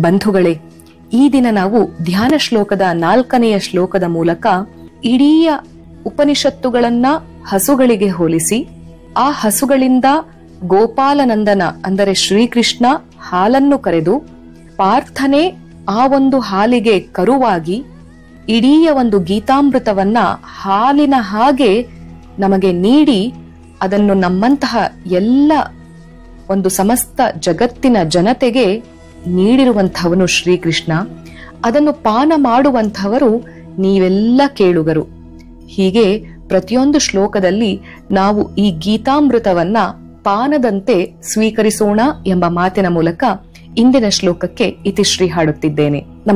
ಬಂಧುಗಳೇ ಈ ದಿನ ನಾವು ಧ್ಯಾನ ಶ್ಲೋಕದ ನಾಲ್ಕನೆಯ ಶ್ಲೋಕದ ಮೂಲಕ ಇಡೀ ಉಪನಿಷತ್ತುಗಳನ್ನ ಹಸುಗಳಿಗೆ ಹೋಲಿಸಿ ಆ ಹಸುಗಳಿಂದ ಗೋಪಾಲನಂದನ ಅಂದರೆ ಶ್ರೀಕೃಷ್ಣ ಹಾಲನ್ನು ಕರೆದು ಪಾರ್ಥನೆ ಆ ಒಂದು ಹಾಲಿಗೆ ಕರುವಾಗಿ ಇಡೀ ಒಂದು ಗೀತಾಮೃತವನ್ನ ಹಾಲಿನ ಹಾಗೆ ನಮಗೆ ನೀಡಿ ಅದನ್ನು ನಮ್ಮಂತಹ ಎಲ್ಲ ಒಂದು ಸಮಸ್ತ ಜಗತ್ತಿನ ಜನತೆಗೆ ನೀಡಿರುವಂಥವನು ಶ್ರೀಕೃಷ್ಣ ಅದನ್ನು ಪಾನ ಮಾಡುವಂಥವರು ನೀವೆಲ್ಲ ಕೇಳುಗರು ಹೀಗೆ ಪ್ರತಿಯೊಂದು ಶ್ಲೋಕದಲ್ಲಿ ನಾವು ಈ ಗೀತಾಮೃತವನ್ನ ಪಾನದಂತೆ ಸ್ವೀಕರಿಸೋಣ ಎಂಬ ಮಾತಿನ ಮೂಲಕ ಇಂದಿನ ಶ್ಲೋಕಕ್ಕೆ ಇತಿಶ್ರೀ ಹಾಡುತ್ತಿದ್ದೇನೆ ನಮಸ್ಕಾರ